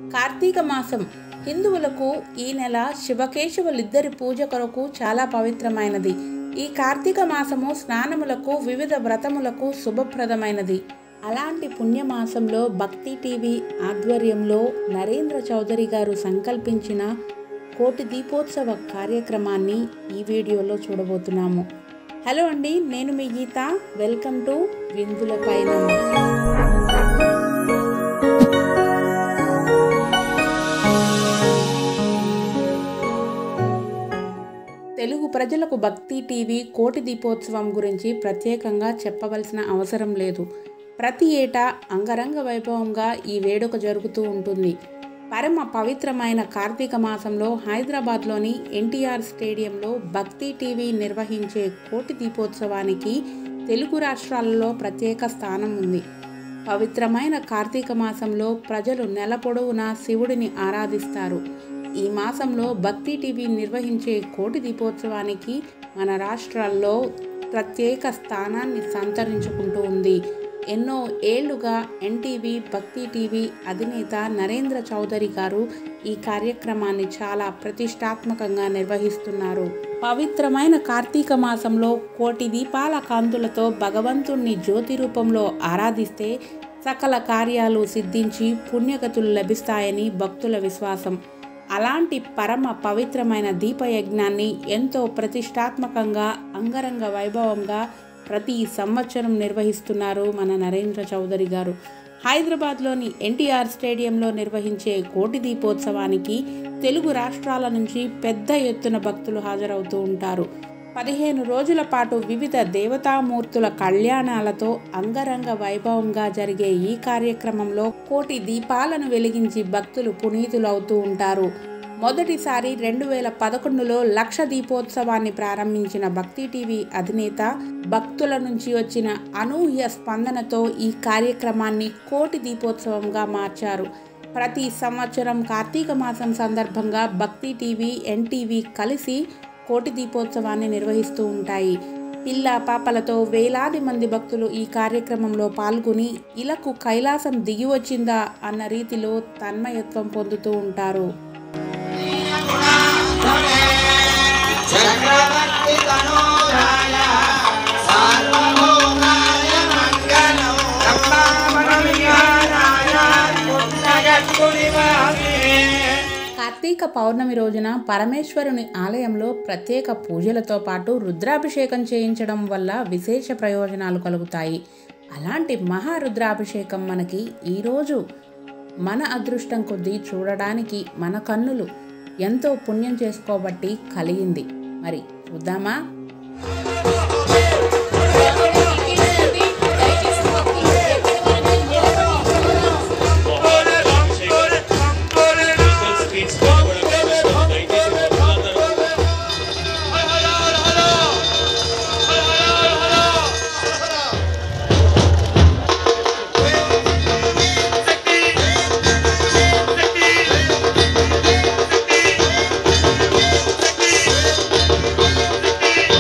కార్తీక మాసం హిందువులకు ఈ నెల శివకేశవులిద్దరి పూజ కొరకు చాలా పవిత్రమైనది ఈ కార్తీక మాసము స్నానములకు వివిధ వ్రతములకు శుభప్రదమైనది అలాంటి పుణ్యమాసంలో భక్తి టీవీ ఆధ్వర్యంలో నరేంద్ర చౌదరి గారు సంకల్పించిన కోటి దీపోత్సవ కార్యక్రమాన్ని ఈ వీడియోలో చూడబోతున్నాము హలో అండి నేను మీ గీత వెల్కమ్ టు విందుల పైన తెలుగు ప్రజలకు భక్తి టీవీ కోటి దీపోత్సవం గురించి ప్రత్యేకంగా చెప్పవలసిన అవసరం లేదు ప్రతి ఏటా అంగరంగ వైభవంగా ఈ వేడుక జరుగుతూ ఉంటుంది పరమ పవిత్రమైన కార్తీక మాసంలో హైదరాబాద్లోని ఎన్టీఆర్ స్టేడియంలో భక్తి టీవీ నిర్వహించే కోటి దీపోత్సవానికి తెలుగు రాష్ట్రాలలో ప్రత్యేక స్థానం ఉంది పవిత్రమైన కార్తీక మాసంలో ప్రజలు నెల పొడవునా శివుడిని ఆరాధిస్తారు ఈ మాసంలో భక్తి టీవీ నిర్వహించే కోటి దీపోత్సవానికి మన రాష్ట్రాల్లో ప్రత్యేక స్థానాన్ని సంతరించుకుంటూ ఉంది ఎన్నో ఏళ్లుగా ఎన్టీవీ భక్తి టీవీ అధినేత నరేంద్ర చౌదరి గారు ఈ కార్యక్రమాన్ని చాలా ప్రతిష్టాత్మకంగా నిర్వహిస్తున్నారు పవిత్రమైన కార్తీక మాసంలో కోటి దీపాల కాంతులతో భగవంతుణ్ణి జ్యోతి రూపంలో ఆరాధిస్తే సకల కార్యాలు సిద్ధించి పుణ్యగతులు లభిస్తాయని భక్తుల విశ్వాసం అలాంటి పరమ పవిత్రమైన దీపయజ్ఞాన్ని ఎంతో ప్రతిష్టాత్మకంగా అంగరంగ వైభవంగా ప్రతి సంవత్సరం నిర్వహిస్తున్నారు మన నరేంద్ర చౌదరి గారు హైదరాబాద్లోని ఎన్టీఆర్ స్టేడియంలో నిర్వహించే కోటి దీపోత్సవానికి తెలుగు రాష్ట్రాల నుంచి పెద్ద ఎత్తున భక్తులు హాజరవుతూ ఉంటారు పదిహేను రోజుల పాటు వివిధ దేవతామూర్తుల కళ్యాణాలతో అంగరంగ వైభవంగా జరిగే ఈ కార్యక్రమంలో కోటి దీపాలను వెలిగించి భక్తులు పునీతులవుతూ ఉంటారు మొదటిసారి రెండు వేల పదకొండులో లక్ష దీపోత్సవాన్ని ప్రారంభించిన భక్తి టీవీ అధినేత భక్తుల నుంచి వచ్చిన అనూహ్య స్పందనతో ఈ కార్యక్రమాన్ని కోటి దీపోత్సవంగా మార్చారు ప్రతి సంవత్సరం కార్తీక మాసం సందర్భంగా భక్తి టీవీ ఎన్టీవీ కలిసి కోటి దీపోత్సవాన్ని నిర్వహిస్తూ ఉంటాయి పిల్ల పాపలతో వేలాది మంది భక్తులు ఈ కార్యక్రమంలో పాల్గొని ఇలకు కైలాసం దిగి వచ్చిందా అన్న రీతిలో తన్మయత్వం పొందుతూ ఉంటారు చక్రవర్తి తనోరాయ సార్వభౌమాయ మంగళం రక్షామణియాయ పుణ్యగత్తునివాసే కార్తీక పౌర్ణమి రోజున పరమేశ్వరుని ఆలయంలో ప్రత్యేక పూజలతో పాటు రుద్రాభిషేకం చేయించడం వల్ల విశేష ప్రయోజనాలు కలుగుతాయి అలాంటి మహారుద్రాభిషేకం మనకి ఈరోజు మన అదృష్టం కొద్దీ చూడడానికి మన కన్నులు ఎంతో పుణ్యం చేసుకోబట్టి కలిగింది మరి చూద్దామా శక్తి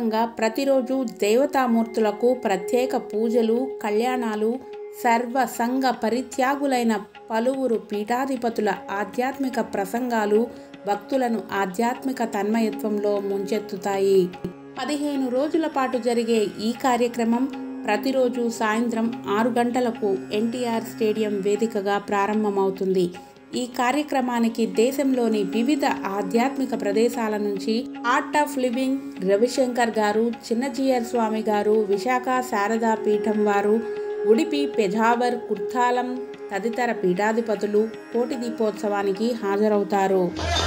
భాగంగా ప్రతిరోజు దేవతామూర్తులకు ప్రత్యేక పూజలు కళ్యాణాలు సర్వ సంఘ పరిత్యాగులైన పలువురు పీఠాధిపతుల ఆధ్యాత్మిక ప్రసంగాలు భక్తులను ఆధ్యాత్మిక తన్మయత్వంలో ముంచెత్తుతాయి పదిహేను రోజుల పాటు జరిగే ఈ కార్యక్రమం ప్రతిరోజు సాయంత్రం ఆరు గంటలకు ఎన్టీఆర్ స్టేడియం వేదికగా ప్రారంభమవుతుంది ఈ కార్యక్రమానికి దేశంలోని వివిధ ఆధ్యాత్మిక ప్రదేశాల నుంచి ఆర్ట్ ఆఫ్ లివింగ్ రవిశంకర్ గారు చిన్నజీయర్ స్వామి గారు విశాఖ శారదా పీఠం వారు ఉడిపి పెజావర్ కుర్తాలం తదితర పీఠాధిపతులు కోటి దీపోత్సవానికి హాజరవుతారు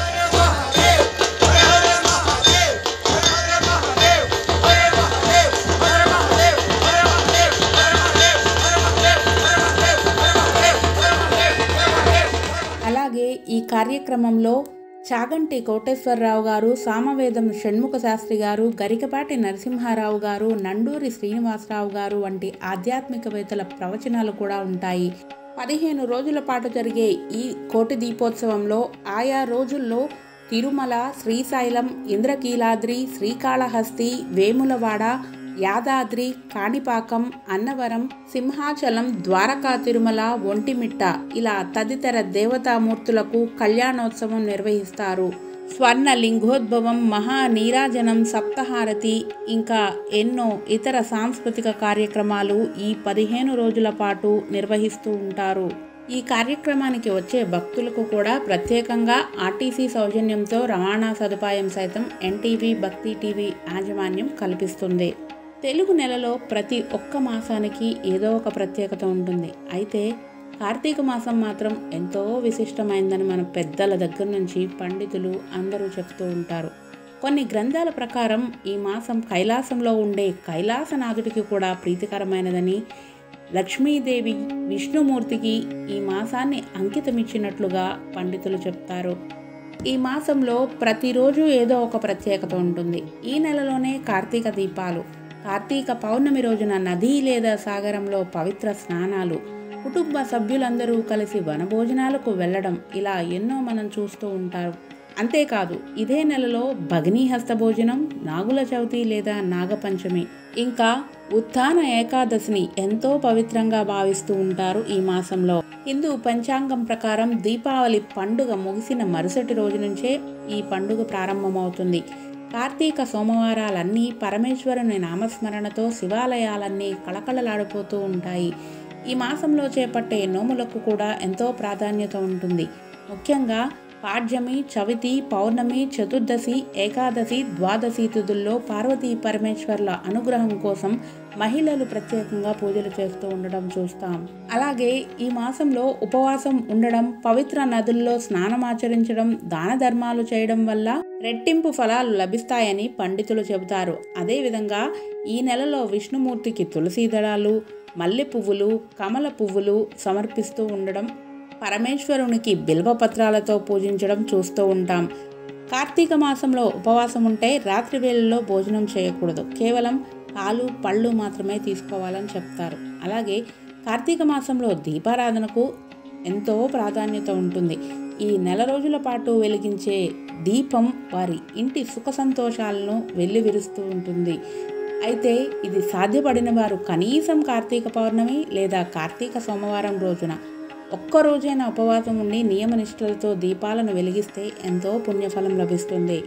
అలాగే ఈ కార్యక్రమంలో చాగంటి కోటేశ్వరరావు గారు సామవేదం షణ్ముఖ శాస్త్రి గారు గరికపాటి నరసింహారావు గారు నండూరి శ్రీనివాసరావు గారు వంటి ఆధ్యాత్మికవేత్తల ప్రవచనాలు కూడా ఉంటాయి పదిహేను రోజుల పాటు జరిగే ఈ కోటి దీపోత్సవంలో ఆయా రోజుల్లో తిరుమల శ్రీశైలం ఇంద్రకీలాద్రి శ్రీకాళహస్తి వేములవాడ యాదాద్రి కాణిపాకం అన్నవరం సింహాచలం ద్వారకా తిరుమల ఒంటిమిట్ట ఇలా తదితర దేవతామూర్తులకు కళ్యాణోత్సవం నిర్వహిస్తారు స్వర్ణ లింగోద్భవం మహా నీరాజనం సప్తహారతి ఇంకా ఎన్నో ఇతర సాంస్కృతిక కార్యక్రమాలు ఈ పదిహేను రోజుల పాటు నిర్వహిస్తూ ఉంటారు ఈ కార్యక్రమానికి వచ్చే భక్తులకు కూడా ప్రత్యేకంగా ఆర్టీసీ సౌజన్యంతో రవాణా సదుపాయం సైతం ఎన్టీవీ భక్తి టీవీ యాజమాన్యం కల్పిస్తుంది తెలుగు నెలలో ప్రతి ఒక్క మాసానికి ఏదో ఒక ప్రత్యేకత ఉంటుంది అయితే కార్తీక మాసం మాత్రం ఎంతో విశిష్టమైందని మన పెద్దల దగ్గర నుంచి పండితులు అందరూ చెప్తూ ఉంటారు కొన్ని గ్రంథాల ప్రకారం ఈ మాసం కైలాసంలో ఉండే కైలాసనాథుడికి కూడా ప్రీతికరమైనదని లక్ష్మీదేవి విష్ణుమూర్తికి ఈ మాసాన్ని అంకితమిచ్చినట్లుగా పండితులు చెప్తారు ఈ మాసంలో ప్రతిరోజు ఏదో ఒక ప్రత్యేకత ఉంటుంది ఈ నెలలోనే కార్తీక దీపాలు కార్తీక పౌర్ణమి రోజున నది లేదా సాగరంలో పవిత్ర స్నానాలు కుటుంబ సభ్యులందరూ కలిసి వనభోజనాలకు వెళ్ళడం ఇలా ఎన్నో మనం చూస్తూ ఉంటారు అంతేకాదు ఇదే నెలలో భగినీ హస్త భోజనం నాగుల చవితి లేదా నాగపంచమి ఇంకా ఉత్థాన ఏకాదశిని ఎంతో పవిత్రంగా భావిస్తూ ఉంటారు ఈ మాసంలో హిందూ పంచాంగం ప్రకారం దీపావళి పండుగ ముగిసిన మరుసటి రోజు నుంచే ఈ పండుగ ప్రారంభమవుతుంది కార్తీక సోమవారాలన్నీ పరమేశ్వరుని నామస్మరణతో శివాలయాలన్నీ కళకళలాడిపోతూ ఉంటాయి ఈ మాసంలో చేపట్టే నోములకు కూడా ఎంతో ప్రాధాన్యత ఉంటుంది ముఖ్యంగా పాడ్యమి చవితి పౌర్ణమి చతుర్దశి ఏకాదశి ద్వాదశి తిథుల్లో పార్వతీ పరమేశ్వర్ల అనుగ్రహం కోసం మహిళలు ప్రత్యేకంగా పూజలు చేస్తూ ఉండడం చూస్తాం అలాగే ఈ మాసంలో ఉపవాసం ఉండడం పవిత్ర నదుల్లో స్నానమాచరించడం దాన ధర్మాలు చేయడం వల్ల రెట్టింపు ఫలాలు లభిస్తాయని పండితులు చెబుతారు అదేవిధంగా ఈ నెలలో విష్ణుమూర్తికి తులసి దళాలు మల్లె పువ్వులు కమల పువ్వులు సమర్పిస్తూ ఉండడం పరమేశ్వరునికి బిల్వపత్రాలతో పూజించడం చూస్తూ ఉంటాం కార్తీక మాసంలో ఉపవాసం ఉంటే రాత్రి వేళల్లో భోజనం చేయకూడదు కేవలం పాలు పళ్ళు మాత్రమే తీసుకోవాలని చెప్తారు అలాగే కార్తీక మాసంలో దీపారాధనకు ఎంతో ప్రాధాన్యత ఉంటుంది ఈ నెల రోజుల పాటు వెలిగించే దీపం వారి ఇంటి సుఖ సంతోషాలను వెల్లివిరుస్తూ ఉంటుంది అయితే ఇది సాధ్యపడిన వారు కనీసం కార్తీక పౌర్ణమి లేదా కార్తీక సోమవారం రోజున ఒక్క రోజైనా ఉపవాసం ఉండి నియమనిష్టలతో దీపాలను వెలిగిస్తే ఎంతో పుణ్యఫలం లభిస్తుంది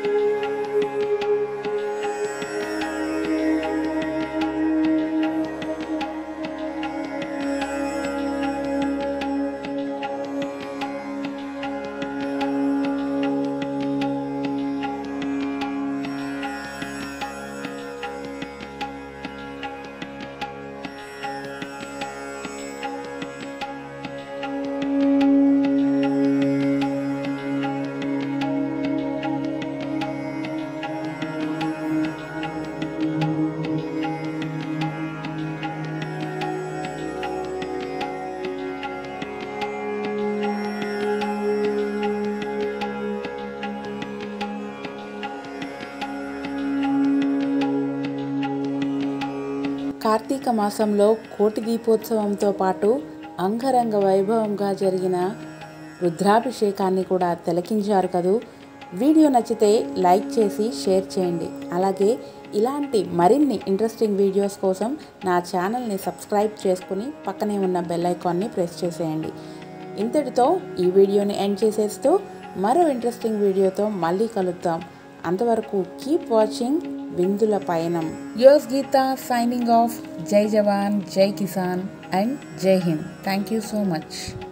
కార్తీక మాసంలో కోటి దీపోత్సవంతో పాటు అంగరంగ వైభవంగా జరిగిన రుద్రాభిషేకాన్ని కూడా తిలకించారు కదూ వీడియో నచ్చితే లైక్ చేసి షేర్ చేయండి అలాగే ఇలాంటి మరిన్ని ఇంట్రెస్టింగ్ వీడియోస్ కోసం నా ఛానల్ని సబ్స్క్రైబ్ చేసుకుని పక్కనే ఉన్న బెల్ ఐకాన్ని ప్రెస్ చేసేయండి ఇంతటితో ఈ వీడియోని ఎండ్ చేసేస్తూ మరో ఇంట్రెస్టింగ్ వీడియోతో మళ్ళీ కలుద్దాం అంతవరకు కీప్ వాచింగ్ విందుల పయనం యోస్ గీత సైనింగ్ ఆఫ్ జై జవాన్ జై Kisan and Jai Hind thank you so much